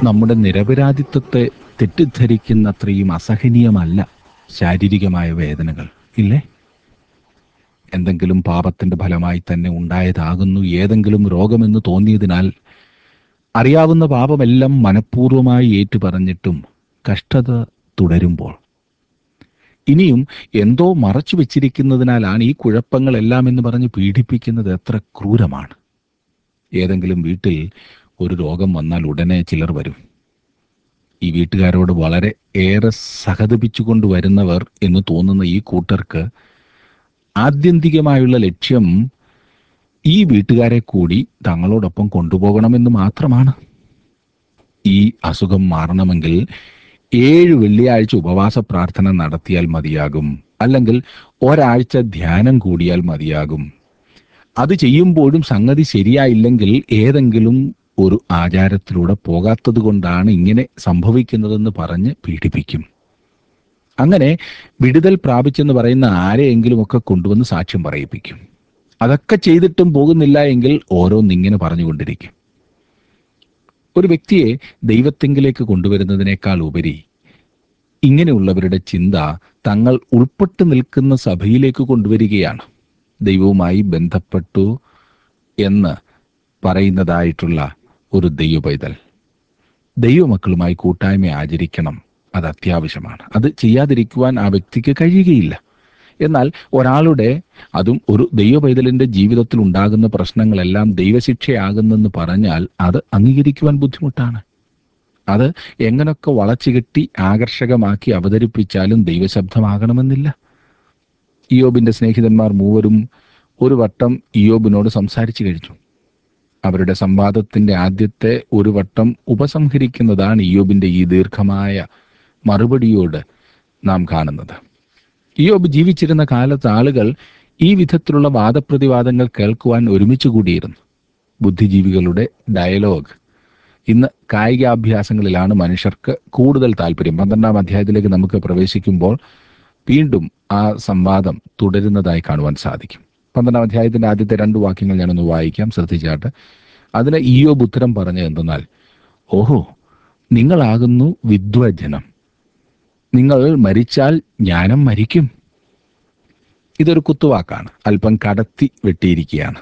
നമ്മുടെ നിരപരാധിത്വത്തെ തെറ്റിദ്ധരിക്കുന്നത്രയും അസഹനീയമല്ല ശാരീരികമായ വേദനകൾ ഇല്ലേ എന്തെങ്കിലും പാപത്തിന്റെ ഫലമായി തന്നെ ഉണ്ടായതാകുന്നു ഏതെങ്കിലും രോഗമെന്ന് തോന്നിയതിനാൽ അറിയാവുന്ന പാപമെല്ലാം മനഃപൂർവ്വമായി ഏറ്റുപറഞ്ഞിട്ടും കഷ്ടത തുടരുമ്പോൾ ഇനിയും എന്തോ മറച്ചു വെച്ചിരിക്കുന്നതിനാലാണ് ഈ കുഴപ്പങ്ങളെല്ലാം എന്ന് പറഞ്ഞ് പീഡിപ്പിക്കുന്നത് എത്ര ക്രൂരമാണ് ഏതെങ്കിലും വീട്ടിൽ ഒരു രോഗം വന്നാൽ ഉടനെ ചിലർ വരും ഈ വീട്ടുകാരോട് വളരെ ഏറെ സഹതപിച്ചുകൊണ്ട് വരുന്നവർ എന്ന് തോന്നുന്ന ഈ കൂട്ടർക്ക് ആത്യന്തികമായുള്ള ലക്ഷ്യം ഈ വീട്ടുകാരെ കൂടി തങ്ങളോടൊപ്പം കൊണ്ടുപോകണമെന്ന് മാത്രമാണ് ഈ അസുഖം മാറണമെങ്കിൽ ഏഴ് വെള്ളിയാഴ്ച ഉപവാസ പ്രാർത്ഥന നടത്തിയാൽ മതിയാകും അല്ലെങ്കിൽ ഒരാഴ്ച ധ്യാനം കൂടിയാൽ മതിയാകും അത് ചെയ്യുമ്പോഴും സംഗതി ശരിയായില്ലെങ്കിൽ ഏതെങ്കിലും ഒരു ആചാരത്തിലൂടെ പോകാത്തത് കൊണ്ടാണ് ഇങ്ങനെ സംഭവിക്കുന്നതെന്ന് പറഞ്ഞ് പീഡിപ്പിക്കും അങ്ങനെ വിടുതൽ പ്രാപിച്ചെന്ന് പറയുന്ന ആരെയെങ്കിലും ഒക്കെ കൊണ്ടുവന്ന് സാക്ഷ്യം പറയിപ്പിക്കും അതൊക്കെ ചെയ്തിട്ടും പോകുന്നില്ല എങ്കിൽ ഓരോന്നിങ്ങനെ പറഞ്ഞുകൊണ്ടിരിക്കും ഒരു വ്യക്തിയെ ദൈവത്തെങ്കിലേക്ക് കൊണ്ടുവരുന്നതിനേക്കാൾ ഉപരി ഇങ്ങനെയുള്ളവരുടെ ചിന്ത തങ്ങൾ ഉൾപ്പെട്ടു നിൽക്കുന്ന സഭയിലേക്ക് കൊണ്ടുവരികയാണ് ദൈവവുമായി ബന്ധപ്പെട്ടു എന്ന് പറയുന്നതായിട്ടുള്ള ഒരു ദൈവപൈതൽ ദൈവമക്കളുമായി കൂട്ടായ്മ ആചരിക്കണം അത് അത്യാവശ്യമാണ് അത് ചെയ്യാതിരിക്കുവാൻ ആ വ്യക്തിക്ക് കഴിയുകയില്ല എന്നാൽ ഒരാളുടെ അതും ഒരു ദൈവപൈതലിന്റെ ജീവിതത്തിൽ ഉണ്ടാകുന്ന പ്രശ്നങ്ങളെല്ലാം ദൈവശിക്ഷയാകുന്നെന്ന് പറഞ്ഞാൽ അത് അംഗീകരിക്കുവാൻ ബുദ്ധിമുട്ടാണ് അത് എങ്ങനൊക്കെ വളച്ചുകെട്ടി ആകർഷകമാക്കി അവതരിപ്പിച്ചാലും ദൈവശബ്ദമാകണമെന്നില്ല ഇയോബിന്റെ സ്നേഹിതന്മാർ മൂവരും ഒരു വട്ടം ഇയോബിനോട് സംസാരിച്ചു കഴിഞ്ഞു അവരുടെ സംവാദത്തിന്റെ ആദ്യത്തെ ഒരു വട്ടം ഉപസംഹരിക്കുന്നതാണ് ഇയോബിന്റെ ഈ ദീർഘമായ മറുപടിയോട് നാം കാണുന്നത് ഇയോബ് ജീവിച്ചിരുന്ന കാലത്ത് ആളുകൾ ഈ വിധത്തിലുള്ള വാദപ്രതിവാദങ്ങൾ കേൾക്കുവാൻ ഒരുമിച്ച് കൂടിയിരുന്നു ബുദ്ധിജീവികളുടെ ഡയലോഗ് ഇന്ന് കായികാഭ്യാസങ്ങളിലാണ് മനുഷ്യർക്ക് കൂടുതൽ താല്പര്യം പന്ത്രണ്ടാം അധ്യായത്തിലേക്ക് നമുക്ക് പ്രവേശിക്കുമ്പോൾ വീണ്ടും ആ സംവാദം തുടരുന്നതായി കാണുവാൻ സാധിക്കും പന്ത്രണ്ടാം അധ്യായത്തിന്റെ ആദ്യത്തെ രണ്ട് വാക്യങ്ങൾ ഞാനൊന്ന് വായിക്കാം ശ്രദ്ധിച്ചാട്ട് അതിന് ഈയോബ് ഉത്തരം പറഞ്ഞത് എന്തെന്നാൽ ഓഹോ നിങ്ങളാകുന്നു വിദ്വജനം നിങ്ങൾ മരിച്ചാൽ ജ്ഞാനം മരിക്കും ഇതൊരു കുത്തുവാക്കാണ് അല്പം കടത്തി വെട്ടിയിരിക്കുകയാണ്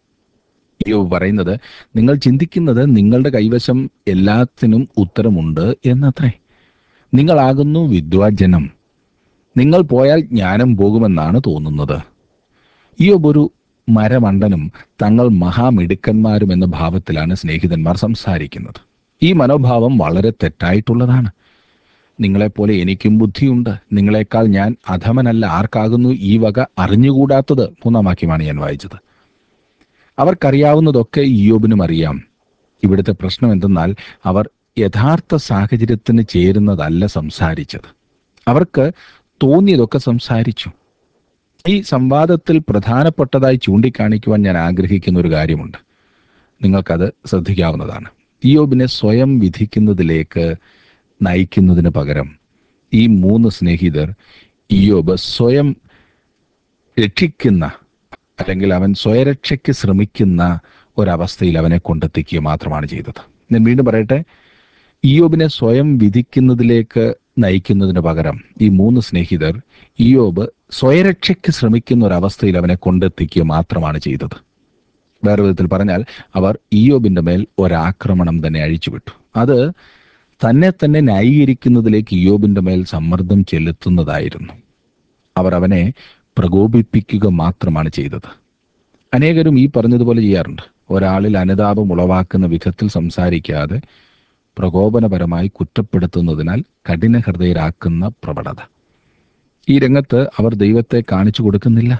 യോബ് പറയുന്നത് നിങ്ങൾ ചിന്തിക്കുന്നത് നിങ്ങളുടെ കൈവശം എല്ലാത്തിനും ഉത്തരമുണ്ട് എന്നത്രേ നിങ്ങളാകുന്നു വിദ്വാജനം നിങ്ങൾ പോയാൽ ജ്ഞാനം പോകുമെന്നാണ് തോന്നുന്നത് യോബ് ഒരു മരമണ്ടനും തങ്ങൾ മഹാമിടുക്കന്മാരും എന്ന ഭാവത്തിലാണ് സ്നേഹിതന്മാർ സംസാരിക്കുന്നത് ഈ മനോഭാവം വളരെ തെറ്റായിട്ടുള്ളതാണ് നിങ്ങളെപ്പോലെ എനിക്കും ബുദ്ധിയുണ്ട് നിങ്ങളെക്കാൾ ഞാൻ അധമനല്ല ആർക്കാകുന്നു ഈ വക അറിഞ്ഞുകൂടാത്തത് മൂന്നാം വാക്യമാണ് ഞാൻ വായിച്ചത് അവർക്കറിയാവുന്നതൊക്കെ ഇയോബിനും അറിയാം ഇവിടുത്തെ പ്രശ്നം എന്തെന്നാൽ അവർ യഥാർത്ഥ സാഹചര്യത്തിന് ചേരുന്നതല്ല സംസാരിച്ചത് അവർക്ക് തോന്നിയതൊക്കെ സംസാരിച്ചു ഈ സംവാദത്തിൽ പ്രധാനപ്പെട്ടതായി ചൂണ്ടിക്കാണിക്കുവാൻ ഞാൻ ആഗ്രഹിക്കുന്ന ഒരു കാര്യമുണ്ട് നിങ്ങൾക്കത് ശ്രദ്ധിക്കാവുന്നതാണ് ഇയോബിനെ സ്വയം വിധിക്കുന്നതിലേക്ക് നയിക്കുന്നതിന് പകരം ഈ മൂന്ന് സ്നേഹിതർ ഇയോബ് സ്വയം രക്ഷിക്കുന്ന അല്ലെങ്കിൽ അവൻ സ്വയരക്ഷയ്ക്ക് ശ്രമിക്കുന്ന ഒരവസ്ഥയിൽ അവനെ കൊണ്ടെത്തിക്കുക മാത്രമാണ് ചെയ്തത് ഞാൻ വീണ്ടും പറയട്ടെ ഇയോബിനെ സ്വയം വിധിക്കുന്നതിലേക്ക് നയിക്കുന്നതിന് പകരം ഈ മൂന്ന് സ്നേഹിതർ ഇയോബ് സ്വയരക്ഷയ്ക്ക് ശ്രമിക്കുന്ന ഒരവസ്ഥയിൽ അവനെ കൊണ്ടെത്തിക്കുക മാത്രമാണ് ചെയ്തത് വേറെ വിധത്തിൽ പറഞ്ഞാൽ അവർ ഇയോബിന്റെ മേൽ ഒരാക്രമണം തന്നെ അഴിച്ചുവിട്ടു അത് തന്നെ തന്നെ ന്യായീകരിക്കുന്നതിലേക്ക് ഇയോബിന്റെ മേൽ സമ്മർദ്ദം ചെലുത്തുന്നതായിരുന്നു അവർ അവനെ പ്രകോപിപ്പിക്കുക മാത്രമാണ് ചെയ്തത് അനേകരും ഈ പറഞ്ഞതുപോലെ ചെയ്യാറുണ്ട് ഒരാളിൽ അനുതാപം ഉളവാക്കുന്ന വിധത്തിൽ സംസാരിക്കാതെ പ്രകോപനപരമായി കുറ്റപ്പെടുത്തുന്നതിനാൽ കഠിന ഹൃദയരാക്കുന്ന പ്രവണത ഈ രംഗത്ത് അവർ ദൈവത്തെ കാണിച്ചു കൊടുക്കുന്നില്ല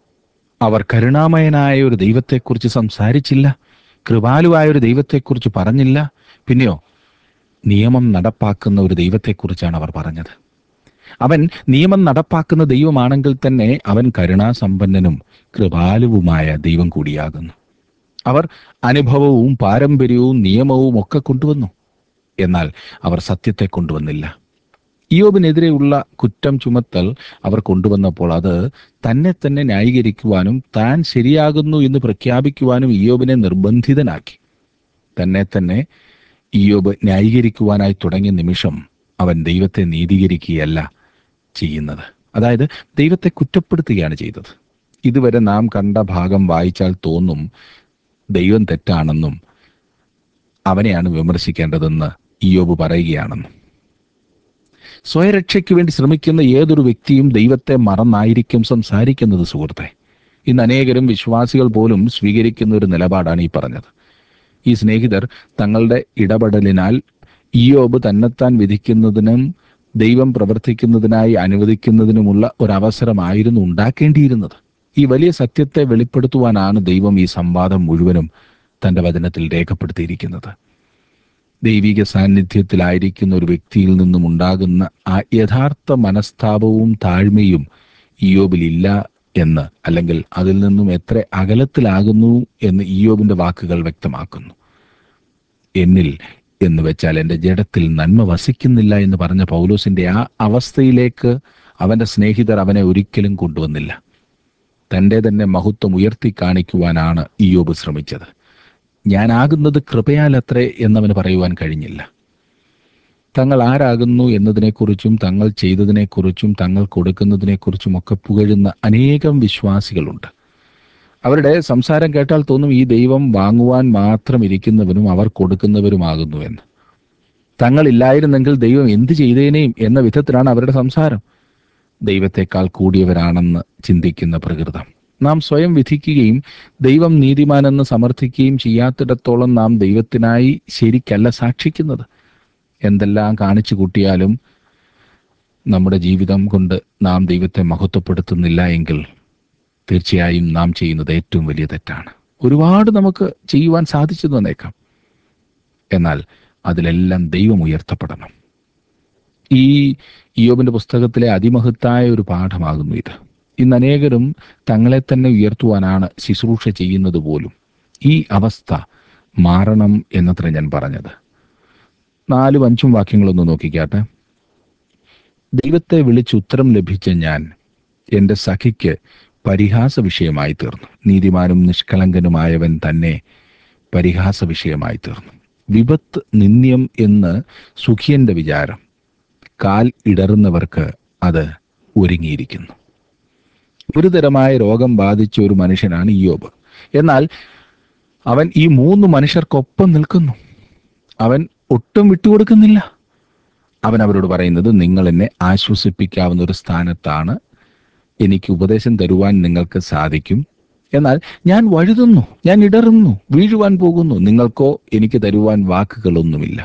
അവർ കരുണാമയനായ ഒരു ദൈവത്തെക്കുറിച്ച് സംസാരിച്ചില്ല കൃപാലുവായ ഒരു ദൈവത്തെക്കുറിച്ച് പറഞ്ഞില്ല പിന്നെയോ നിയമം നടപ്പാക്കുന്ന ഒരു ദൈവത്തെക്കുറിച്ചാണ് അവർ പറഞ്ഞത് അവൻ നിയമം നടപ്പാക്കുന്ന ദൈവമാണെങ്കിൽ തന്നെ അവൻ കരുണാസമ്പന്നനും കൃപാലുവുമായ ദൈവം കൂടിയാകുന്നു അവർ അനുഭവവും പാരമ്പര്യവും നിയമവും ഒക്കെ കൊണ്ടുവന്നു എന്നാൽ അവർ സത്യത്തെ കൊണ്ടുവന്നില്ല ഇയോബിനെതിരെയുള്ള കുറ്റം ചുമത്തൽ അവർ കൊണ്ടുവന്നപ്പോൾ അത് തന്നെ തന്നെ ന്യായീകരിക്കുവാനും താൻ ശരിയാകുന്നു എന്ന് പ്രഖ്യാപിക്കുവാനും ഇയോബിനെ നിർബന്ധിതനാക്കി തന്നെ തന്നെ ഇയോബ് ന്യായീകരിക്കുവാനായി തുടങ്ങിയ നിമിഷം അവൻ ദൈവത്തെ നീതീകരിക്കുകയല്ല ചെയ്യുന്നത് അതായത് ദൈവത്തെ കുറ്റപ്പെടുത്തുകയാണ് ചെയ്തത് ഇതുവരെ നാം കണ്ട ഭാഗം വായിച്ചാൽ തോന്നും ദൈവം തെറ്റാണെന്നും അവനെയാണ് വിമർശിക്കേണ്ടതെന്ന് ഇയോബ് പറയുകയാണെന്നും സ്വയരക്ഷയ്ക്ക് വേണ്ടി ശ്രമിക്കുന്ന ഏതൊരു വ്യക്തിയും ദൈവത്തെ മറന്നായിരിക്കും സംസാരിക്കുന്നത് സുഹൃത്തെ ഇന്ന് അനേകരും വിശ്വാസികൾ പോലും സ്വീകരിക്കുന്ന ഒരു നിലപാടാണ് ഈ പറഞ്ഞത് ഈ സ്നേഹിതർ തങ്ങളുടെ ഇടപെടലിനാൽ ഇയോബ് തന്നെത്താൻ വിധിക്കുന്നതിനും ദൈവം പ്രവർത്തിക്കുന്നതിനായി അനുവദിക്കുന്നതിനുമുള്ള ഒരവസരമായിരുന്നു ഉണ്ടാക്കേണ്ടിയിരുന്നത് ഈ വലിയ സത്യത്തെ വെളിപ്പെടുത്തുവാനാണ് ദൈവം ഈ സംവാദം മുഴുവനും തന്റെ വചനത്തിൽ രേഖപ്പെടുത്തിയിരിക്കുന്നത് ദൈവിക സാന്നിധ്യത്തിലായിരിക്കുന്ന ഒരു വ്യക്തിയിൽ നിന്നും ഉണ്ടാകുന്ന ആ യഥാർത്ഥ മനസ്താപവും താഴ്മയും ഇയോബിലില്ല എന്ന് അല്ലെങ്കിൽ അതിൽ നിന്നും എത്ര അകലത്തിലാകുന്നു എന്ന് ഇയോബിന്റെ വാക്കുകൾ വ്യക്തമാക്കുന്നു എന്നിൽ എന്ന് വെച്ചാൽ എൻ്റെ ജഡത്തിൽ നന്മ വസിക്കുന്നില്ല എന്ന് പറഞ്ഞ പൗലോസിന്റെ ആ അവസ്ഥയിലേക്ക് അവന്റെ സ്നേഹിതർ അവനെ ഒരിക്കലും കൊണ്ടുവന്നില്ല തൻ്റെ തന്നെ മഹത്വം ഉയർത്തി കാണിക്കുവാനാണ് ഇയോബ് ശ്രമിച്ചത് ഞാനാകുന്നത് കൃപയാലത്രേ എന്നവന് പറയുവാൻ കഴിഞ്ഞില്ല തങ്ങൾ ആരാകുന്നു എന്നതിനെക്കുറിച്ചും തങ്ങൾ ചെയ്തതിനെക്കുറിച്ചും തങ്ങൾ കൊടുക്കുന്നതിനെക്കുറിച്ചും ഒക്കെ പുകഴുന്ന അനേകം വിശ്വാസികളുണ്ട് അവരുടെ സംസാരം കേട്ടാൽ തോന്നും ഈ ദൈവം വാങ്ങുവാൻ മാത്രം ഇരിക്കുന്നവനും അവർ കൊടുക്കുന്നവരുമാകുന്നുവെന്ന് തങ്ങളില്ലായിരുന്നെങ്കിൽ ദൈവം എന്ത് ചെയ്തേനേയും എന്ന വിധത്തിലാണ് അവരുടെ സംസാരം ദൈവത്തെക്കാൾ കൂടിയവരാണെന്ന് ചിന്തിക്കുന്ന പ്രകൃതം നാം സ്വയം വിധിക്കുകയും ദൈവം നീതിമാനെന്ന് സമർത്ഥിക്കുകയും ചെയ്യാത്തിടത്തോളം നാം ദൈവത്തിനായി ശരിക്കല്ല സാക്ഷിക്കുന്നത് എന്തെല്ലാം കാണിച്ചു കൂട്ടിയാലും നമ്മുടെ ജീവിതം കൊണ്ട് നാം ദൈവത്തെ മഹത്വപ്പെടുത്തുന്നില്ല എങ്കിൽ തീർച്ചയായും നാം ചെയ്യുന്നത് ഏറ്റവും വലിയ തെറ്റാണ് ഒരുപാട് നമുക്ക് ചെയ്യുവാൻ സാധിച്ചു തന്നേക്കാം എന്നാൽ അതിലെല്ലാം ദൈവം ഉയർത്തപ്പെടണം ഈ ഇയോബിന്റെ പുസ്തകത്തിലെ അതിമഹത്തായ ഒരു പാഠമാകുന്നു ഇത് ഇന്ന് അനേകരും തങ്ങളെ തന്നെ ഉയർത്തുവാനാണ് ശുശ്രൂഷ ചെയ്യുന്നത് പോലും ഈ അവസ്ഥ മാറണം എന്നത്ര ഞാൻ പറഞ്ഞത് നാലും അഞ്ചും വാക്യങ്ങളൊന്ന് നോക്കിക്കാട്ടെ ദൈവത്തെ വിളിച്ച് ഉത്തരം ലഭിച്ച ഞാൻ എൻ്റെ സഖിക്ക് പരിഹാസ വിഷയമായി തീർന്നു നീതിമാനും നിഷ്കളങ്കനുമായവൻ തന്നെ പരിഹാസ വിഷയമായി തീർന്നു വിപത്ത് നിന്ദ്യം എന്ന് സുഖിയന്റെ വിചാരം കാൽ ഇടറുന്നവർക്ക് അത് ഒരുങ്ങിയിരിക്കുന്നു ഗുരുതരമായ രോഗം ബാധിച്ച ഒരു മനുഷ്യനാണ് ഇയോബ് എന്നാൽ അവൻ ഈ മൂന്ന് മനുഷ്യർക്കൊപ്പം നിൽക്കുന്നു അവൻ ഒട്ടും വിട്ടുകൊടുക്കുന്നില്ല അവൻ അവരോട് പറയുന്നത് നിങ്ങൾ എന്നെ ആശ്വസിപ്പിക്കാവുന്ന ഒരു സ്ഥാനത്താണ് എനിക്ക് ഉപദേശം തരുവാൻ നിങ്ങൾക്ക് സാധിക്കും എന്നാൽ ഞാൻ വഴുതുന്നു ഞാൻ ഇടറുന്നു വീഴുവാൻ പോകുന്നു നിങ്ങൾക്കോ എനിക്ക് തരുവാൻ വാക്കുകളൊന്നുമില്ല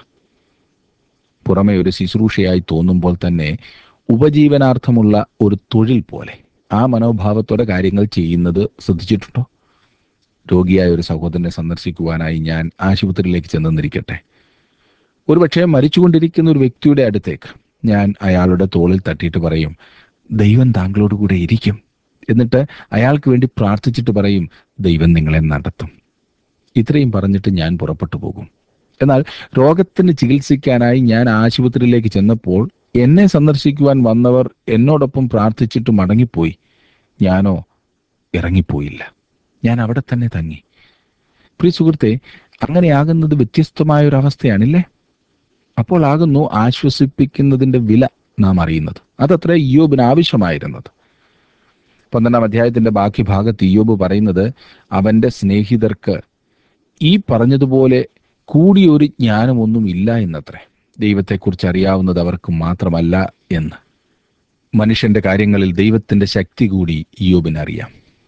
പുറമെ ഒരു ശുശ്രൂഷയായി തോന്നുമ്പോൾ തന്നെ ഉപജീവനാർത്ഥമുള്ള ഒരു തൊഴിൽ പോലെ ആ മനോഭാവത്തോടെ കാര്യങ്ങൾ ചെയ്യുന്നത് ശ്രദ്ധിച്ചിട്ടുണ്ടോ രോഗിയായ ഒരു സഹോദരനെ സന്ദർശിക്കുവാനായി ഞാൻ ആശുപത്രിയിലേക്ക് ചെന്നെന്നിരിക്കട്ടെ ഒരുപക്ഷെ മരിച്ചുകൊണ്ടിരിക്കുന്ന ഒരു വ്യക്തിയുടെ അടുത്തേക്ക് ഞാൻ അയാളുടെ തോളിൽ തട്ടിയിട്ട് പറയും ദൈവം താങ്കളോട് കൂടെ ഇരിക്കും എന്നിട്ട് അയാൾക്ക് വേണ്ടി പ്രാർത്ഥിച്ചിട്ട് പറയും ദൈവം നിങ്ങളെ നടത്തും ഇത്രയും പറഞ്ഞിട്ട് ഞാൻ പുറപ്പെട്ടു പോകും എന്നാൽ രോഗത്തിന് ചികിത്സിക്കാനായി ഞാൻ ആശുപത്രിയിലേക്ക് ചെന്നപ്പോൾ എന്നെ സന്ദർശിക്കുവാൻ വന്നവർ എന്നോടൊപ്പം പ്രാർത്ഥിച്ചിട്ട് മടങ്ങിപ്പോയി ഞാനോ ഇറങ്ങിപ്പോയില്ല ഞാൻ അവിടെ തന്നെ തങ്ങി പ്രിയ സുഹൃത്തെ അങ്ങനെയാകുന്നത് വ്യത്യസ്തമായ ഒരു അവസ്ഥയാണില്ലേ അപ്പോൾ ആകുന്നു ആശ്വസിപ്പിക്കുന്നതിന്റെ വില നാം അറിയുന്നത് അതത്ര ഇയോബിന് ആവശ്യമായിരുന്നത് പന്ത്രണ്ടാം അധ്യായത്തിന്റെ ബാക്കി ഭാഗത്ത് ഇയോബ് പറയുന്നത് അവന്റെ സ്നേഹിതർക്ക് ഈ പറഞ്ഞതുപോലെ കൂടിയൊരു ജ്ഞാനമൊന്നും ഇല്ല എന്നത്രേ ദൈവത്തെക്കുറിച്ച് അറിയാവുന്നത് അവർക്ക് മാത്രമല്ല എന്ന് മനുഷ്യന്റെ കാര്യങ്ങളിൽ ദൈവത്തിന്റെ ശക്തി കൂടി ഇയോബിന് അറിയാം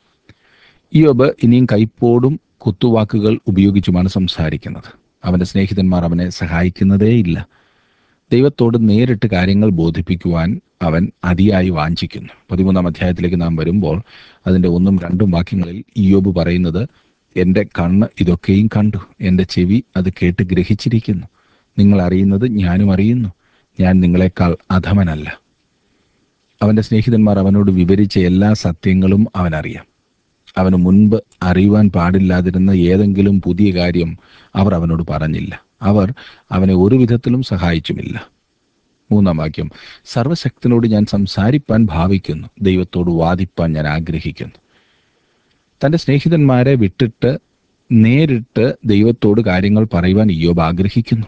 ഇയോബ് ഇനിയും കൈപ്പോടും കുത്തുവാക്കുകൾ ഉപയോഗിച്ചുമാണ് സംസാരിക്കുന്നത് അവന്റെ സ്നേഹിതന്മാർ അവനെ സഹായിക്കുന്നതേയില്ല ദൈവത്തോട് നേരിട്ട് കാര്യങ്ങൾ ബോധിപ്പിക്കുവാൻ അവൻ അതിയായി വാഞ്ചിക്കുന്നു പതിമൂന്നാം അധ്യായത്തിലേക്ക് നാം വരുമ്പോൾ അതിന്റെ ഒന്നും രണ്ടും വാക്യങ്ങളിൽ ഇയോബ് പറയുന്നത് എൻ്റെ കണ്ണ് ഇതൊക്കെയും കണ്ടു എൻ്റെ ചെവി അത് കേട്ട് ഗ്രഹിച്ചിരിക്കുന്നു നിങ്ങൾ അറിയുന്നത് ഞാനും അറിയുന്നു ഞാൻ നിങ്ങളെക്കാൾ അധമനല്ല അവന്റെ സ്നേഹിതന്മാർ അവനോട് വിവരിച്ച എല്ലാ സത്യങ്ങളും അവനറിയാം അവന് മുൻപ് അറിയുവാൻ പാടില്ലാതിരുന്ന ഏതെങ്കിലും പുതിയ കാര്യം അവർ അവനോട് പറഞ്ഞില്ല അവർ അവനെ ഒരു വിധത്തിലും സഹായിച്ചുമില്ല മൂന്നാം വാക്യം സർവശക്തനോട് ഞാൻ സംസാരിപ്പാൻ ഭാവിക്കുന്നു ദൈവത്തോട് വാദിപ്പാൻ ഞാൻ ആഗ്രഹിക്കുന്നു തന്റെ സ്നേഹിതന്മാരെ വിട്ടിട്ട് നേരിട്ട് ദൈവത്തോട് കാര്യങ്ങൾ പറയുവാൻ ഇയോബ് ആഗ്രഹിക്കുന്നു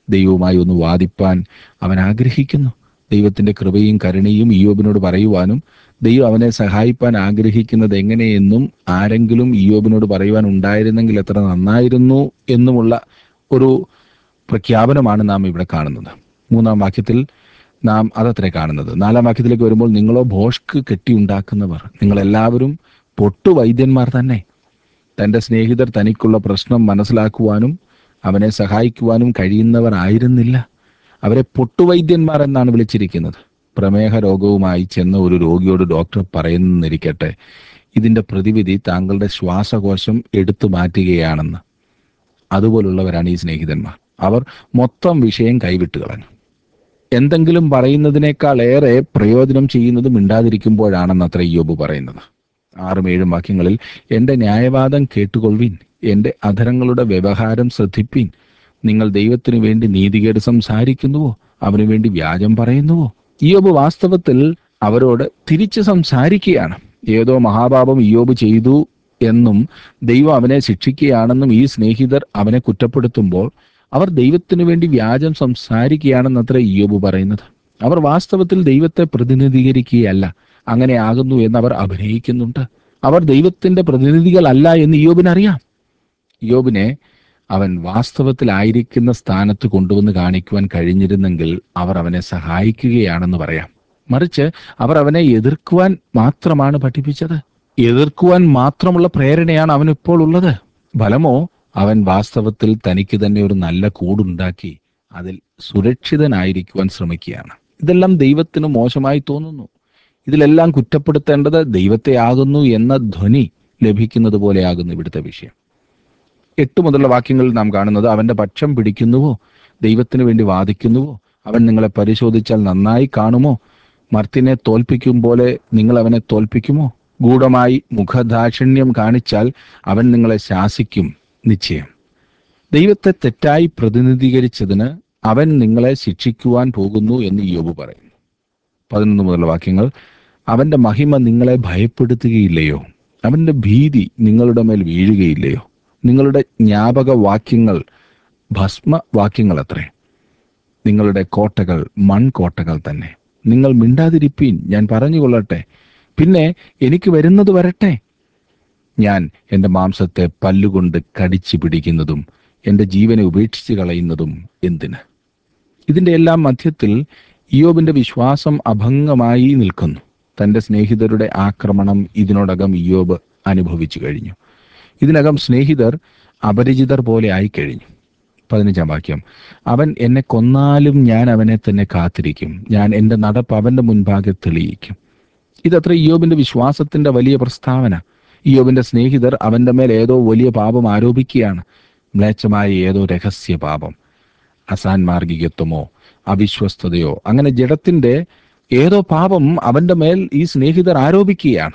ദൈവവുമായി ഒന്ന് വാദിപ്പാൻ അവൻ ആഗ്രഹിക്കുന്നു ദൈവത്തിന്റെ കൃപയും കരുണയും ഇയോബിനോട് പറയുവാനും ദൈവം അവനെ സഹായിപ്പാൻ ആഗ്രഹിക്കുന്നത് എങ്ങനെയെന്നും ആരെങ്കിലും ഇയോബിനോട് പറയുവാൻ ഉണ്ടായിരുന്നെങ്കിൽ എത്ര നന്നായിരുന്നു എന്നുമുള്ള ഒരു പ്രഖ്യാപനമാണ് നാം ഇവിടെ കാണുന്നത് മൂന്നാം വാക്യത്തിൽ നാം അതത്രേ കാണുന്നത് നാലാം വാക്യത്തിലേക്ക് വരുമ്പോൾ നിങ്ങളോ ഭോഷ്ക്ക് കെട്ടിയുണ്ടാക്കുന്നവർ നിങ്ങളെല്ലാവരും പൊട്ടുവൈദ്യന്മാർ തന്നെ തന്റെ സ്നേഹിതർ തനിക്കുള്ള പ്രശ്നം മനസ്സിലാക്കുവാനും അവനെ സഹായിക്കുവാനും കഴിയുന്നവർ ആയിരുന്നില്ല അവരെ പൊട്ടുവൈദ്യന്മാർ എന്നാണ് വിളിച്ചിരിക്കുന്നത് പ്രമേഹ രോഗവുമായി ചെന്ന ഒരു രോഗിയോട് ഡോക്ടർ പറയുന്നിരിക്കട്ടെ ഇതിന്റെ പ്രതിവിധി താങ്കളുടെ ശ്വാസകോശം എടുത്തു മാറ്റുകയാണെന്ന് അതുപോലുള്ളവരാണ് ഈ സ്നേഹിതന്മാർ അവർ മൊത്തം വിഷയം കൈവിട്ട് കളഞ്ഞു എന്തെങ്കിലും പറയുന്നതിനേക്കാൾ ഏറെ പ്രയോജനം ചെയ്യുന്നത് മിണ്ടാതിരിക്കുമ്പോഴാണെന്ന് അത്ര യോബ് പറയുന്നത് ആറും ഏഴും വാക്യങ്ങളിൽ എന്റെ ന്യായവാദം കേട്ടുകൊള്ളുവിൻ എന്റെ അധരങ്ങളുടെ വ്യവഹാരം ശ്രദ്ധിപ്പീൻ നിങ്ങൾ ദൈവത്തിനു വേണ്ടി നീതികേട് സംസാരിക്കുന്നുവോ അവനു വേണ്ടി വ്യാജം പറയുന്നുവോ ഇയോബ് വാസ്തവത്തിൽ അവരോട് തിരിച്ച് സംസാരിക്കുകയാണ് ഏതോ മഹാപാപം ഇയോബ് ചെയ്തു എന്നും ദൈവം അവനെ ശിക്ഷിക്കുകയാണെന്നും ഈ സ്നേഹിതർ അവനെ കുറ്റപ്പെടുത്തുമ്പോൾ അവർ ദൈവത്തിനു വേണ്ടി വ്യാജം സംസാരിക്കുകയാണെന്നത്ര ഇയോബ് പറയുന്നത് അവർ വാസ്തവത്തിൽ ദൈവത്തെ പ്രതിനിധീകരിക്കുകയല്ല അങ്ങനെ ആകുന്നു എന്ന് അവർ അഭിനയിക്കുന്നുണ്ട് അവർ ദൈവത്തിന്റെ പ്രതിനിധികളല്ല എന്ന് ഇയോബിനറിയാം യോബിനെ അവൻ വാസ്തവത്തിലായിരിക്കുന്ന സ്ഥാനത്ത് കൊണ്ടുവന്ന് കാണിക്കുവാൻ കഴിഞ്ഞിരുന്നെങ്കിൽ അവർ അവനെ സഹായിക്കുകയാണെന്ന് പറയാം മറിച്ച് അവർ അവനെ എതിർക്കുവാൻ മാത്രമാണ് പഠിപ്പിച്ചത് എതിർക്കുവാൻ മാത്രമുള്ള പ്രേരണയാണ് അവൻ ഇപ്പോൾ ഉള്ളത് ഫലമോ അവൻ വാസ്തവത്തിൽ തനിക്ക് തന്നെ ഒരു നല്ല കൂടുണ്ടാക്കി അതിൽ സുരക്ഷിതനായിരിക്കുവാൻ ശ്രമിക്കുകയാണ് ഇതെല്ലാം ദൈവത്തിന് മോശമായി തോന്നുന്നു ഇതിലെല്ലാം കുറ്റപ്പെടുത്തേണ്ടത് ദൈവത്തെ ആകുന്നു എന്ന ധ്വനി ലഭിക്കുന്നത് പോലെയാകുന്നു ഇവിടുത്തെ വിഷയം എട്ട് മുതലുള്ള വാക്യങ്ങളിൽ നാം കാണുന്നത് അവന്റെ പക്ഷം പിടിക്കുന്നുവോ ദൈവത്തിന് വേണ്ടി വാദിക്കുന്നുവോ അവൻ നിങ്ങളെ പരിശോധിച്ചാൽ നന്നായി കാണുമോ മർത്തിനെ തോൽപ്പിക്കും പോലെ നിങ്ങൾ അവനെ തോൽപ്പിക്കുമോ ഗൂഢമായി മുഖദാക്ഷിണ്യം കാണിച്ചാൽ അവൻ നിങ്ങളെ ശാസിക്കും നിശ്ചയം ദൈവത്തെ തെറ്റായി പ്രതിനിധീകരിച്ചതിന് അവൻ നിങ്ങളെ ശിക്ഷിക്കുവാൻ പോകുന്നു എന്ന് യോബ് പറയുന്നു പതിനൊന്ന് മുതലുള്ള വാക്യങ്ങൾ അവന്റെ മഹിമ നിങ്ങളെ ഭയപ്പെടുത്തുകയില്ലയോ അവന്റെ ഭീതി നിങ്ങളുടെ മേൽ വീഴുകയില്ലയോ നിങ്ങളുടെ ജ്ഞാപക വാക്യങ്ങൾ ഭസ്മ വാക്യങ്ങൾ അത്രേ നിങ്ങളുടെ കോട്ടകൾ മൺകോട്ടകൾ തന്നെ നിങ്ങൾ മിണ്ടാതിരിപ്പീൻ ഞാൻ പറഞ്ഞുകൊള്ളട്ടെ പിന്നെ എനിക്ക് വരുന്നത് വരട്ടെ ഞാൻ എൻ്റെ മാംസത്തെ പല്ലുകൊണ്ട് കടിച്ചു പിടിക്കുന്നതും എൻ്റെ ജീവനെ ഉപേക്ഷിച്ച് കളയുന്നതും എന്തിന് ഇതിൻ്റെ എല്ലാം മധ്യത്തിൽ ഇയോബിന്റെ വിശ്വാസം അഭംഗമായി നിൽക്കുന്നു തൻ്റെ സ്നേഹിതരുടെ ആക്രമണം ഇതിനോടകം ഇയോബ് അനുഭവിച്ചു കഴിഞ്ഞു ഇതിനകം സ്നേഹിതർ അപരിചിതർ പോലെ ആയിക്കഴിഞ്ഞു പതിനഞ്ചാം വാക്യം അവൻ എന്നെ കൊന്നാലും ഞാൻ അവനെ തന്നെ കാത്തിരിക്കും ഞാൻ എൻ്റെ നടപ്പ് അവന്റെ മുൻപാകെ തെളിയിക്കും ഇതത്ര ഇയോബിന്റെ വിശ്വാസത്തിന്റെ വലിയ പ്രസ്താവന ഇയോബിന്റെ സ്നേഹിതർ അവന്റെ മേൽ ഏതോ വലിയ പാപം ആരോപിക്കുകയാണ് മ്ലേച്ഛമായ ഏതോ രഹസ്യ പാപം അസാൻമാർഗികത്വമോ അവിശ്വസ്തതയോ അങ്ങനെ ജഡത്തിന്റെ ഏതോ പാപം അവന്റെ മേൽ ഈ സ്നേഹിതർ ആരോപിക്കുകയാണ്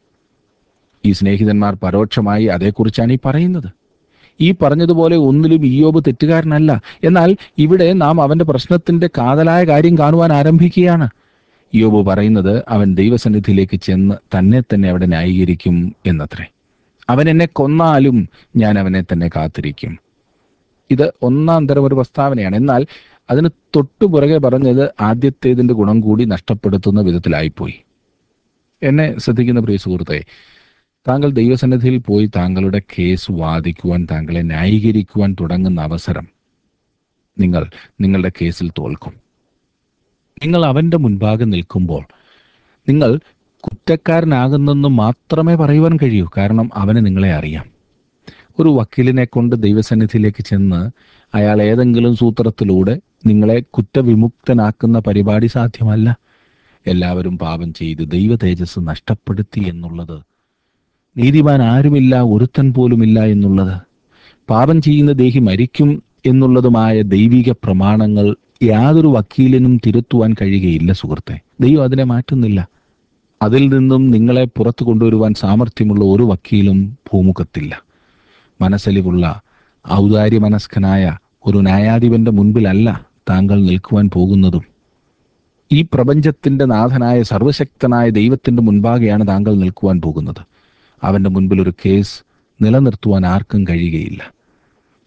ഈ സ്നേഹിതന്മാർ പരോക്ഷമായി അതേക്കുറിച്ചാണ് ഈ പറയുന്നത് ഈ പറഞ്ഞതുപോലെ ഒന്നിലും ഇയോബ് തെറ്റുകാരനല്ല എന്നാൽ ഇവിടെ നാം അവന്റെ പ്രശ്നത്തിന്റെ കാതലായ കാര്യം കാണുവാൻ ആരംഭിക്കുകയാണ് യോബ് പറയുന്നത് അവൻ ദൈവസന്നിധിയിലേക്ക് ചെന്ന് തന്നെ തന്നെ അവിടെ ന്യായീകരിക്കും എന്നത്രേ അവൻ എന്നെ കൊന്നാലും ഞാൻ അവനെ തന്നെ കാത്തിരിക്കും ഇത് ഒന്നാം തരം ഒരു പ്രസ്താവനയാണ് എന്നാൽ അതിന് തൊട്ടു പുറകെ പറഞ്ഞത് ആദ്യത്തേതിന്റെ ഗുണം കൂടി നഷ്ടപ്പെടുത്തുന്ന വിധത്തിലായിപ്പോയി എന്നെ ശ്രദ്ധിക്കുന്ന പ്രിയ സുഹൃത്തെ താങ്കൾ ദൈവസന്നിധിയിൽ പോയി താങ്കളുടെ കേസ് വാദിക്കുവാൻ താങ്കളെ ന്യായീകരിക്കുവാൻ തുടങ്ങുന്ന അവസരം നിങ്ങൾ നിങ്ങളുടെ കേസിൽ തോൽക്കും നിങ്ങൾ അവന്റെ മുൻപാകെ നിൽക്കുമ്പോൾ നിങ്ങൾ കുറ്റക്കാരനാകുന്നെന്ന് മാത്രമേ പറയുവാൻ കഴിയൂ കാരണം അവന് നിങ്ങളെ അറിയാം ഒരു വക്കീലിനെ കൊണ്ട് ദൈവസന്നിധിയിലേക്ക് ചെന്ന് അയാൾ ഏതെങ്കിലും സൂത്രത്തിലൂടെ നിങ്ങളെ കുറ്റവിമുക്തനാക്കുന്ന പരിപാടി സാധ്യമല്ല എല്ലാവരും പാപം ചെയ്ത് ദൈവ തേജസ് നഷ്ടപ്പെടുത്തി എന്നുള്ളത് നീതിമാൻ ആരുമില്ല ഒരുത്തൻ പോലുമില്ല എന്നുള്ളത് പാപം ചെയ്യുന്ന ദേഹി മരിക്കും എന്നുള്ളതുമായ ദൈവിക പ്രമാണങ്ങൾ യാതൊരു വക്കീലിനും തിരുത്തുവാൻ കഴിയുകയില്ല സുഹൃത്തെ ദൈവം അതിനെ മാറ്റുന്നില്ല അതിൽ നിന്നും നിങ്ങളെ പുറത്തു കൊണ്ടുവരുവാൻ സാമർഥ്യമുള്ള ഒരു വക്കീലും ഭൂമുഖത്തില്ല മനസ്സലിവുള്ള ഔദാര്യമനസ്കനായ ഒരു ന്യായാധിപന്റെ മുൻപിലല്ല താങ്കൾ നിൽക്കുവാൻ പോകുന്നതും ഈ പ്രപഞ്ചത്തിന്റെ നാഥനായ സർവശക്തനായ ദൈവത്തിന്റെ മുൻപാകെയാണ് താങ്കൾ നിൽക്കുവാൻ പോകുന്നത് അവന്റെ മുൻപിൽ ഒരു കേസ് നിലനിർത്തുവാൻ ആർക്കും കഴിയുകയില്ല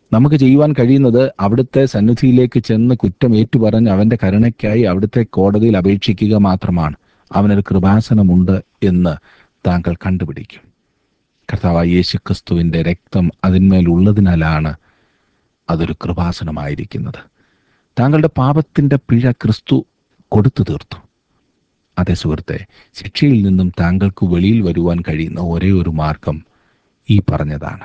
നമുക്ക് ചെയ്യുവാൻ കഴിയുന്നത് അവിടുത്തെ സന്നിധിയിലേക്ക് ചെന്ന് കുറ്റം ഏറ്റുപറഞ്ഞ് അവന്റെ കരുണയ്ക്കായി അവിടുത്തെ കോടതിയിൽ അപേക്ഷിക്കുക മാത്രമാണ് അവനൊരു കൃപാസനമുണ്ട് എന്ന് താങ്കൾ കണ്ടുപിടിക്കും കർത്താവായ യേശു ക്രിസ്തുവിന്റെ രക്തം അതിന്മേൽ ഉള്ളതിനാലാണ് അതൊരു കൃപാസനമായിരിക്കുന്നത് താങ്കളുടെ പാപത്തിന്റെ പിഴ ക്രിസ്തു കൊടുത്തു തീർത്തു അതെ സുഹൃത്തെ ശിക്ഷയിൽ നിന്നും താങ്കൾക്ക് വെളിയിൽ വരുവാൻ കഴിയുന്ന ഒരേ ഒരു മാർഗം ഈ പറഞ്ഞതാണ്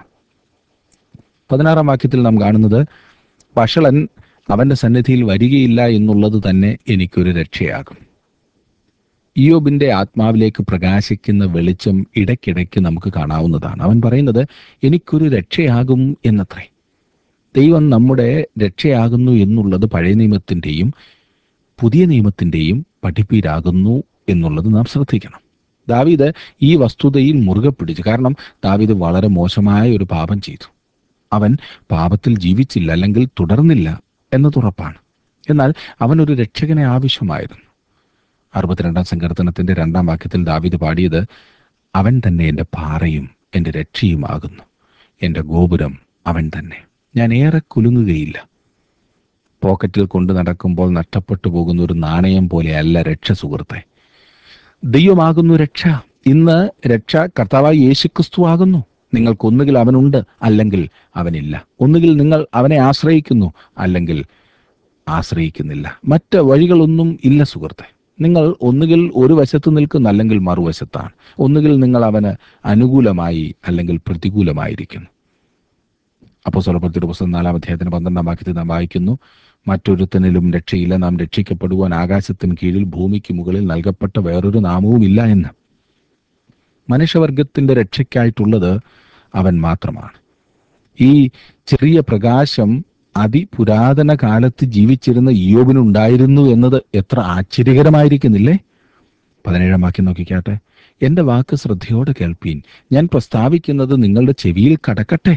പതിനാറാം വാക്യത്തിൽ നാം കാണുന്നത് വഷളൻ അവന്റെ സന്നിധിയിൽ വരികയില്ല എന്നുള്ളത് തന്നെ എനിക്കൊരു രക്ഷയാകും ഇയോബിന്റെ ആത്മാവിലേക്ക് പ്രകാശിക്കുന്ന വെളിച്ചം ഇടയ്ക്കിടയ്ക്ക് നമുക്ക് കാണാവുന്നതാണ് അവൻ പറയുന്നത് എനിക്കൊരു രക്ഷയാകും എന്നത്രേ ദൈവം നമ്മുടെ രക്ഷയാകുന്നു എന്നുള്ളത് പഴയ നിയമത്തിൻ്റെയും പുതിയ നിയമത്തിൻ്റെയും പഠിപ്പീരാകുന്നു എന്നുള്ളത് നാം ശ്രദ്ധിക്കണം ദാവീദ് ഈ വസ്തുതയിൽ മുറുകെ പിടിച്ചു കാരണം ദാവീദ് വളരെ മോശമായ ഒരു പാപം ചെയ്തു അവൻ പാപത്തിൽ ജീവിച്ചില്ല അല്ലെങ്കിൽ തുടർന്നില്ല എന്നതുറപ്പാണ് എന്നാൽ അവനൊരു രക്ഷകനെ ആവശ്യമായിരുന്നു അറുപത്തിരണ്ടാം സങ്കീർത്തനത്തിന്റെ രണ്ടാം വാക്യത്തിൽ ദാവീദ് പാടിയത് അവൻ തന്നെ എൻ്റെ പാറയും എൻ്റെ രക്ഷയുമാകുന്നു എൻ്റെ ഗോപുരം അവൻ തന്നെ ഞാൻ ഏറെ കുലുങ്ങുകയില്ല പോക്കറ്റിൽ കൊണ്ടു നടക്കുമ്പോൾ നഷ്ടപ്പെട്ടു പോകുന്ന ഒരു നാണയം പോലെയല്ല രക്ഷ സുഹൃത്തെ ദൈവമാകുന്നു രക്ഷ ഇന്ന് രക്ഷ കർത്താവായി യേശുക്രിസ്തു ആകുന്നു നിങ്ങൾക്ക് ഒന്നുകിൽ അവനുണ്ട് അല്ലെങ്കിൽ അവനില്ല ഒന്നുകിൽ നിങ്ങൾ അവനെ ആശ്രയിക്കുന്നു അല്ലെങ്കിൽ ആശ്രയിക്കുന്നില്ല മറ്റ് വഴികളൊന്നും ഇല്ല സുഹൃത്തെ നിങ്ങൾ ഒന്നുകിൽ ഒരു വശത്ത് നിൽക്കുന്നു അല്ലെങ്കിൽ മറുവശത്താണ് ഒന്നുകിൽ നിങ്ങൾ അവന് അനുകൂലമായി അല്ലെങ്കിൽ പ്രതികൂലമായിരിക്കുന്നു അപ്പോൾ സ്വലപ്പത്തിയുടെ പുസ്തകം നാലാം അധ്യായത്തിന് പന്ത്രണ്ടാം വാക്യത്തിൽ നാം വായിക്കുന്നു മറ്റൊരുത്തനിലും രക്ഷയില്ല നാം രക്ഷിക്കപ്പെടുവാൻ ആകാശത്തിന് കീഴിൽ ഭൂമിക്ക് മുകളിൽ നൽകപ്പെട്ട വേറൊരു നാമവുമില്ല എന്ന് മനുഷ്യവർഗത്തിന്റെ രക്ഷയ്ക്കായിട്ടുള്ളത് അവൻ മാത്രമാണ് ഈ ചെറിയ പ്രകാശം അതിപുരാതന കാലത്ത് ജീവിച്ചിരുന്ന ഇയോബിനുണ്ടായിരുന്നു എന്നത് എത്ര ആശ്ചര്യകരമായിരിക്കുന്നില്ലേ പതിനേഴാം വാക്യം നോക്കിക്കാട്ടെ എന്റെ വാക്ക് ശ്രദ്ധയോടെ കേൾപ്പീൻ ഞാൻ പ്രസ്താവിക്കുന്നത് നിങ്ങളുടെ ചെവിയിൽ കടക്കട്ടെ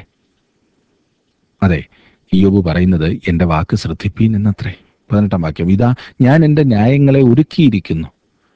അതെ ഇയോബ് പറയുന്നത് എന്റെ വാക്ക് ശ്രദ്ധിപ്പീൻ എന്നത്രേ പതിനെട്ടാം വാക്യം ഇതാ ഞാൻ എൻ്റെ ന്യായങ്ങളെ ഒരുക്കിയിരിക്കുന്നു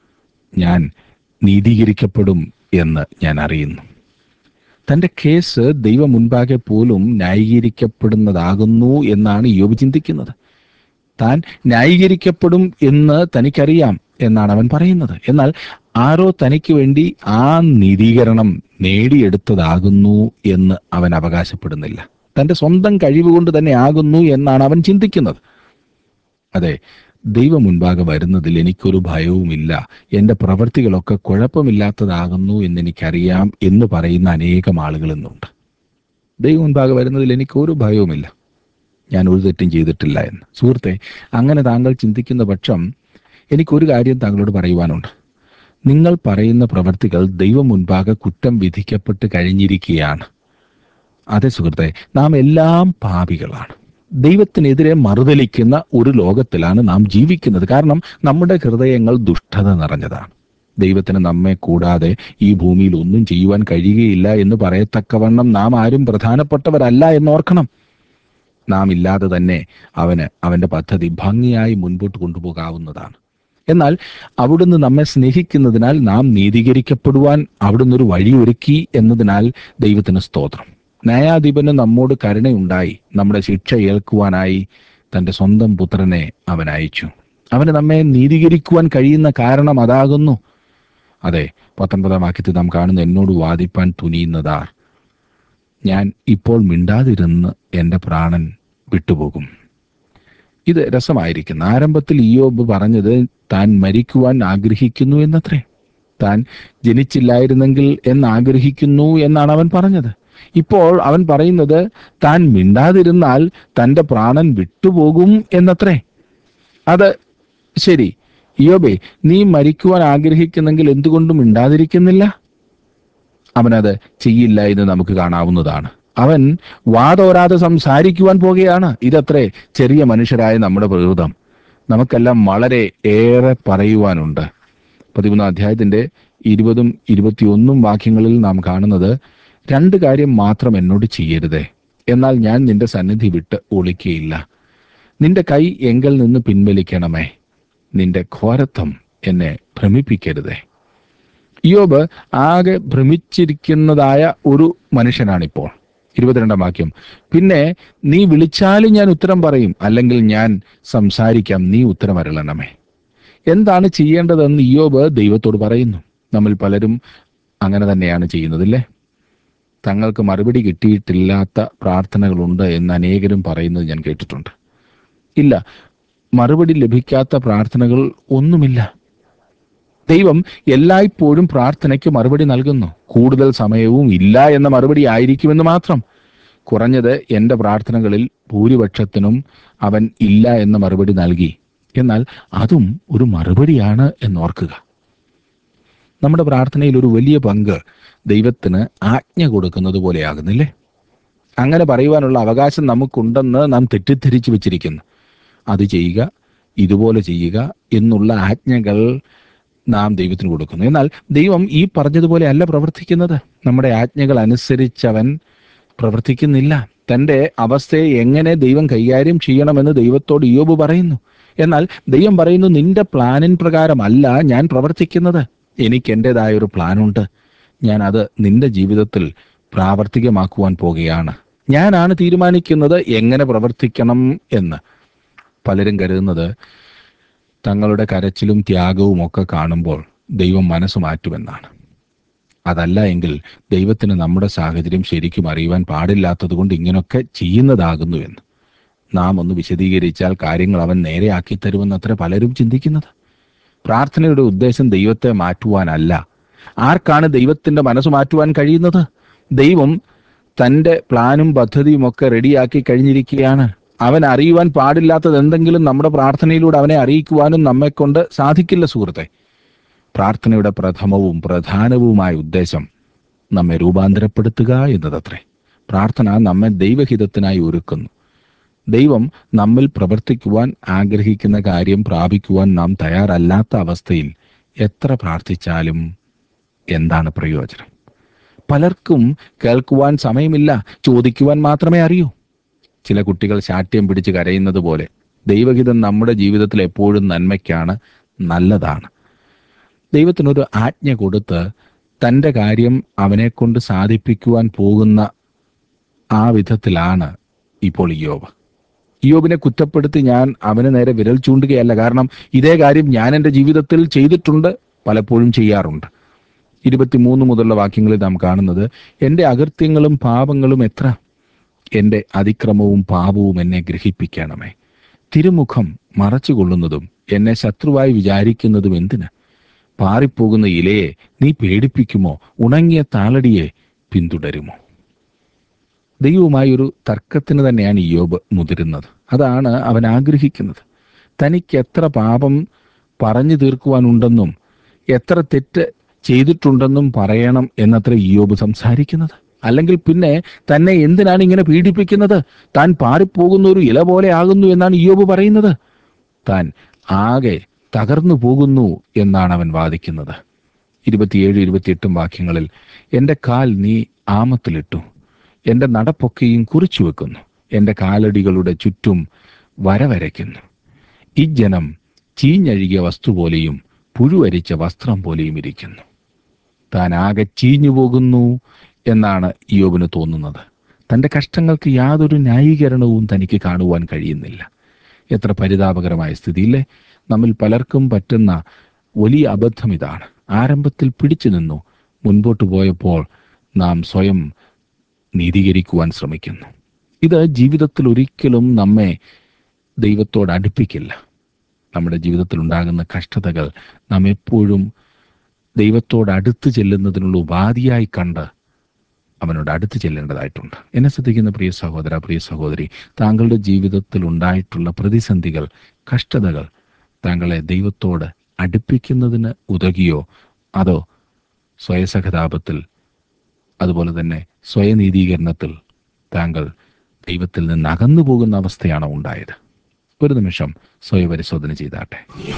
ഞാൻ നീതീകരിക്കപ്പെടും എന്ന് ഞാൻ അറിയുന്നു തന്റെ കേസ് ദൈവം മുൻപാകെ പോലും ന്യായീകരിക്കപ്പെടുന്നതാകുന്നു എന്നാണ് യോബ് ചിന്തിക്കുന്നത് താൻ ന്യായീകരിക്കപ്പെടും എന്ന് തനിക്കറിയാം എന്നാണ് അവൻ പറയുന്നത് എന്നാൽ ആരോ തനിക്ക് വേണ്ടി ആ നീതീകരണം നേടിയെടുത്തതാകുന്നു എന്ന് അവൻ അവകാശപ്പെടുന്നില്ല തന്റെ സ്വന്തം കഴിവുകൊണ്ട് തന്നെ ആകുന്നു എന്നാണ് അവൻ ചിന്തിക്കുന്നത് അതെ ദൈവം മുൻപാകെ വരുന്നതിൽ എനിക്കൊരു ഭയവുമില്ല എൻ്റെ പ്രവൃത്തികളൊക്കെ കുഴപ്പമില്ലാത്തതാകുന്നു എന്ന് എനിക്കറിയാം എന്ന് പറയുന്ന അനേകം ആളുകൾ ഇന്നുണ്ട് ദൈവം മുൻപാകെ വരുന്നതിൽ എനിക്കൊരു ഭയവുമില്ല ഞാൻ ഒരു തെറ്റും ചെയ്തിട്ടില്ല എന്ന് സുഹൃത്തെ അങ്ങനെ താങ്കൾ ചിന്തിക്കുന്ന പക്ഷം എനിക്കൊരു കാര്യം താങ്കളോട് പറയുവാനുണ്ട് നിങ്ങൾ പറയുന്ന പ്രവൃത്തികൾ ദൈവം മുൻപാകെ കുറ്റം വിധിക്കപ്പെട്ട് കഴിഞ്ഞിരിക്കുകയാണ് അതെ സുഹൃത്തെ നാം എല്ലാം പാപികളാണ് ദൈവത്തിനെതിരെ മറുതലിക്കുന്ന ഒരു ലോകത്തിലാണ് നാം ജീവിക്കുന്നത് കാരണം നമ്മുടെ ഹൃദയങ്ങൾ ദുഷ്ടത നിറഞ്ഞതാണ് ദൈവത്തിന് നമ്മെ കൂടാതെ ഈ ഭൂമിയിൽ ഒന്നും ചെയ്യുവാൻ കഴിയുകയില്ല എന്ന് പറയത്തക്കവണ്ണം നാം ആരും പ്രധാനപ്പെട്ടവരല്ല എന്നോർക്കണം നാം ഇല്ലാതെ തന്നെ അവന് അവന്റെ പദ്ധതി ഭംഗിയായി മുൻപോട്ട് കൊണ്ടുപോകാവുന്നതാണ് എന്നാൽ അവിടുന്ന് നമ്മെ സ്നേഹിക്കുന്നതിനാൽ നാം നീതീകരിക്കപ്പെടുവാൻ അവിടുന്ന് ഒരു വഴിയൊരുക്കി എന്നതിനാൽ ദൈവത്തിന് സ്തോത്രം ന്യായാധിപന് നമ്മോട് കരുണയുണ്ടായി നമ്മുടെ ശിക്ഷ ഏൽക്കുവാനായി തന്റെ സ്വന്തം പുത്രനെ അവൻ അയച്ചു അവന് നമ്മെ നീതീകരിക്കുവാൻ കഴിയുന്ന കാരണം അതാകുന്നു അതെ പത്തൊൻപതാം വാക്യത്തിൽ നാം കാണുന്ന എന്നോട് വാദിപ്പാൻ തുനിയുന്നതാർ ഞാൻ ഇപ്പോൾ മിണ്ടാതിരുന്ന് എൻ്റെ പ്രാണൻ വിട്ടുപോകും ഇത് രസമായിരിക്കുന്നു ആരംഭത്തിൽ ഇയോബ് പറഞ്ഞത് താൻ മരിക്കുവാൻ ആഗ്രഹിക്കുന്നു എന്നത്രേ താൻ ജനിച്ചില്ലായിരുന്നെങ്കിൽ എന്ന് ആഗ്രഹിക്കുന്നു എന്നാണ് അവൻ പറഞ്ഞത് ഇപ്പോൾ അവൻ പറയുന്നത് താൻ മിണ്ടാതിരുന്നാൽ തന്റെ പ്രാണൻ വിട്ടുപോകും എന്നത്രേ അത് ശരി ഇയോബേ നീ മരിക്കുവാൻ ആഗ്രഹിക്കുന്നെങ്കിൽ എന്തുകൊണ്ടും മിണ്ടാതിരിക്കുന്നില്ല അവനത് ചെയ്യില്ല എന്ന് നമുക്ക് കാണാവുന്നതാണ് അവൻ വാതോരാതെ സംസാരിക്കുവാൻ പോകുകയാണ് ഇതത്രേ ചെറിയ മനുഷ്യരായ നമ്മുടെ പ്രകൃതം നമുക്കെല്ലാം വളരെ ഏറെ പറയുവാനുണ്ട് പതിമൂന്നാം അധ്യായത്തിന്റെ ഇരുപതും ഇരുപത്തിയൊന്നും വാക്യങ്ങളിൽ നാം കാണുന്നത് രണ്ട് കാര്യം മാത്രം എന്നോട് ചെയ്യരുതേ എന്നാൽ ഞാൻ നിന്റെ സന്നിധി വിട്ട് ഒളിക്കുകയില്ല നിന്റെ കൈ എങ്കിൽ നിന്ന് പിൻവലിക്കണമേ നിന്റെ ഘോരത്വം എന്നെ ഭ്രമിപ്പിക്കരുതേ ഇയോബ് ആകെ ഭ്രമിച്ചിരിക്കുന്നതായ ഒരു മനുഷ്യനാണിപ്പോൾ ഇരുപത്തിരണ്ടാം വാക്യം പിന്നെ നീ വിളിച്ചാലും ഞാൻ ഉത്തരം പറയും അല്ലെങ്കിൽ ഞാൻ സംസാരിക്കാം നീ ഉത്തരം അരുളണമേ എന്താണ് ചെയ്യേണ്ടതെന്ന് ഇയോബ് ദൈവത്തോട് പറയുന്നു നമ്മൾ പലരും അങ്ങനെ തന്നെയാണ് ചെയ്യുന്നതില്ലേ തങ്ങൾക്ക് മറുപടി കിട്ടിയിട്ടില്ലാത്ത പ്രാർത്ഥനകളുണ്ട് എന്ന് അനേകരും പറയുന്നത് ഞാൻ കേട്ടിട്ടുണ്ട് ഇല്ല മറുപടി ലഭിക്കാത്ത പ്രാർത്ഥനകൾ ഒന്നുമില്ല ദൈവം എല്ലായ്പ്പോഴും പ്രാർത്ഥനയ്ക്ക് മറുപടി നൽകുന്നു കൂടുതൽ സമയവും ഇല്ല എന്ന മറുപടി ആയിരിക്കുമെന്ന് മാത്രം കുറഞ്ഞത് എൻ്റെ പ്രാർത്ഥനകളിൽ ഭൂരിപക്ഷത്തിനും അവൻ ഇല്ല എന്ന മറുപടി നൽകി എന്നാൽ അതും ഒരു മറുപടിയാണ് എന്നോർക്കുക നമ്മുടെ പ്രാർത്ഥനയിൽ ഒരു വലിയ പങ്ക് ദൈവത്തിന് ആജ്ഞ കൊടുക്കുന്നത് പോലെയാകുന്നില്ലേ അങ്ങനെ പറയുവാനുള്ള അവകാശം നമുക്കുണ്ടെന്ന് നാം തെറ്റിദ്ധരിച്ചു വെച്ചിരിക്കുന്നു അത് ചെയ്യുക ഇതുപോലെ ചെയ്യുക എന്നുള്ള ആജ്ഞകൾ നാം ദൈവത്തിന് കൊടുക്കുന്നു എന്നാൽ ദൈവം ഈ പറഞ്ഞതുപോലെ അല്ല പ്രവർത്തിക്കുന്നത് നമ്മുടെ ആജ്ഞകൾ അനുസരിച്ചവൻ പ്രവർത്തിക്കുന്നില്ല തൻ്റെ അവസ്ഥയെ എങ്ങനെ ദൈവം കൈകാര്യം ചെയ്യണമെന്ന് ദൈവത്തോട് യോബ് പറയുന്നു എന്നാൽ ദൈവം പറയുന്നു നിന്റെ പ്ലാനിൻ പ്രകാരമല്ല ഞാൻ പ്രവർത്തിക്കുന്നത് എനിക്ക് എൻ്റെതായ ഒരു പ്ലാനുണ്ട് ഞാൻ അത് നിന്റെ ജീവിതത്തിൽ പ്രാവർത്തികമാക്കുവാൻ പോകുകയാണ് ഞാനാണ് തീരുമാനിക്കുന്നത് എങ്ങനെ പ്രവർത്തിക്കണം എന്ന് പലരും കരുതുന്നത് തങ്ങളുടെ കരച്ചിലും ത്യാഗവും ഒക്കെ കാണുമ്പോൾ ദൈവം മനസ്സ് മാറ്റുമെന്നാണ് അതല്ല എങ്കിൽ ദൈവത്തിന് നമ്മുടെ സാഹചര്യം ശരിക്കും അറിയുവാൻ പാടില്ലാത്തത് കൊണ്ട് ഇങ്ങനൊക്കെ ചെയ്യുന്നതാകുന്നു എന്ന് നാം ഒന്ന് വിശദീകരിച്ചാൽ കാര്യങ്ങൾ അവൻ നേരെയാക്കി തരുമെന്നത്ര പലരും ചിന്തിക്കുന്നത് പ്രാർത്ഥനയുടെ ഉദ്ദേശം ദൈവത്തെ മാറ്റുവാനല്ല ആർക്കാണ് ദൈവത്തിന്റെ മനസ്സ് മാറ്റുവാൻ കഴിയുന്നത് ദൈവം തന്റെ പ്ലാനും പദ്ധതിയും ഒക്കെ റെഡിയാക്കി കഴിഞ്ഞിരിക്കുകയാണ് അവൻ അറിയുവാൻ പാടില്ലാത്തത് എന്തെങ്കിലും നമ്മുടെ പ്രാർത്ഥനയിലൂടെ അവനെ അറിയിക്കുവാനും നമ്മെക്കൊണ്ട് സാധിക്കില്ല സുഹൃത്തെ പ്രാർത്ഥനയുടെ പ്രഥമവും പ്രധാനവുമായ ഉദ്ദേശം നമ്മെ രൂപാന്തരപ്പെടുത്തുക എന്നതത്രേ പ്രാർത്ഥന നമ്മെ ദൈവഹിതത്തിനായി ഒരുക്കുന്നു ദൈവം നമ്മിൽ പ്രവർത്തിക്കുവാൻ ആഗ്രഹിക്കുന്ന കാര്യം പ്രാപിക്കുവാൻ നാം തയ്യാറല്ലാത്ത അവസ്ഥയിൽ എത്ര പ്രാർത്ഥിച്ചാലും എന്താണ് പ്രയോജനം പലർക്കും കേൾക്കുവാൻ സമയമില്ല ചോദിക്കുവാൻ മാത്രമേ അറിയൂ ചില കുട്ടികൾ ശാഠ്യം പിടിച്ച് കരയുന്നത് പോലെ ദൈവഹിതം നമ്മുടെ ജീവിതത്തിൽ എപ്പോഴും നന്മയ്ക്കാണ് നല്ലതാണ് ദൈവത്തിനൊരു ആജ്ഞ കൊടുത്ത് തൻ്റെ കാര്യം അവനെ കൊണ്ട് സാധിപ്പിക്കുവാൻ പോകുന്ന ആ വിധത്തിലാണ് ഇപ്പോൾ ഇയോബ് ഇയോബിനെ കുറ്റപ്പെടുത്തി ഞാൻ അവന് നേരെ വിരൽ ചൂണ്ടുകയല്ല കാരണം ഇതേ കാര്യം ഞാൻ എൻ്റെ ജീവിതത്തിൽ ചെയ്തിട്ടുണ്ട് പലപ്പോഴും ചെയ്യാറുണ്ട് ഇരുപത്തിമൂന്ന് മുതലുള്ള വാക്യങ്ങളിൽ നാം കാണുന്നത് എൻ്റെ അകൃത്യങ്ങളും പാപങ്ങളും എത്ര എൻ്റെ അതിക്രമവും പാപവും എന്നെ ഗ്രഹിപ്പിക്കണമേ തിരുമുഖം മറച്ചുകൊള്ളുന്നതും എന്നെ ശത്രുവായി വിചാരിക്കുന്നതും എന്തിന് പാറിപ്പോകുന്ന ഇലയെ നീ പേടിപ്പിക്കുമോ ഉണങ്ങിയ താളടിയെ പിന്തുടരുമോ ദൈവവുമായി ഒരു തർക്കത്തിന് തന്നെയാണ് ഇയോബ് മുതിരുന്നത് അതാണ് അവൻ ആഗ്രഹിക്കുന്നത് തനിക്ക് എത്ര പാപം പറഞ്ഞു തീർക്കുവാനുണ്ടെന്നും എത്ര തെറ്റ് ചെയ്തിട്ടുണ്ടെന്നും പറയണം എന്നത്ര ഇയോബ് സംസാരിക്കുന്നത് അല്ലെങ്കിൽ പിന്നെ തന്നെ എന്തിനാണ് ഇങ്ങനെ പീഡിപ്പിക്കുന്നത് താൻ പാറിപ്പോകുന്ന ഒരു ഇല പോലെ ആകുന്നു എന്നാണ് ഇയോബ് പറയുന്നത് താൻ ആകെ തകർന്നു പോകുന്നു എന്നാണ് അവൻ വാദിക്കുന്നത് ഇരുപത്തിയേഴ് ഇരുപത്തിയെട്ടും വാക്യങ്ങളിൽ എൻ്റെ കാൽ നീ ആമത്തിലിട്ടു എൻ്റെ നടപ്പൊക്കെയും കുറിച്ചു വെക്കുന്നു എൻ്റെ കാലടികളുടെ ചുറ്റും വര വരയ്ക്കുന്നു ഈ ജനം ചീഞ്ഞഴുകിയ വസ്തു പോലെയും പുഴുവരിച്ച വസ്ത്രം പോലെയും ഇരിക്കുന്നു താൻ ആകെ ചീഞ്ഞു പോകുന്നു എന്നാണ് യോബിന് തോന്നുന്നത് തൻ്റെ കഷ്ടങ്ങൾക്ക് യാതൊരു ന്യായീകരണവും തനിക്ക് കാണുവാൻ കഴിയുന്നില്ല എത്ര പരിതാപകരമായ സ്ഥിതിയില്ലേ നമ്മിൽ പലർക്കും പറ്റുന്ന വലിയ അബദ്ധം ഇതാണ് ആരംഭത്തിൽ പിടിച്ചു നിന്നു മുൻപോട്ട് പോയപ്പോൾ നാം സ്വയം നീതീകരിക്കുവാൻ ശ്രമിക്കുന്നു ഇത് ജീവിതത്തിൽ ഒരിക്കലും നമ്മെ ദൈവത്തോട് അടുപ്പിക്കില്ല നമ്മുടെ ജീവിതത്തിൽ ഉണ്ടാകുന്ന കഷ്ടതകൾ നാം എപ്പോഴും ദൈവത്തോട് അടുത്ത് ചെല്ലുന്നതിനുള്ള ഉപാധിയായി കണ്ട് അവനോട് അടുത്ത് ചെല്ലേണ്ടതായിട്ടുണ്ട് എന്നെ ശ്രദ്ധിക്കുന്ന പ്രിയ സഹോദര പ്രിയ സഹോദരി താങ്കളുടെ ജീവിതത്തിൽ ഉണ്ടായിട്ടുള്ള പ്രതിസന്ധികൾ കഷ്ടതകൾ താങ്കളെ ദൈവത്തോട് അടുപ്പിക്കുന്നതിന് ഉതകിയോ അതോ സ്വയസഹതാപത്തിൽ അതുപോലെ തന്നെ സ്വയനീതീകരണത്തിൽ താങ്കൾ ദൈവത്തിൽ നിന്ന് അകന്നു പോകുന്ന അവസ്ഥയാണോ ഉണ്ടായത് ഒരു നിമിഷം സ്വയപരിശോധന ചെയ്താട്ടെ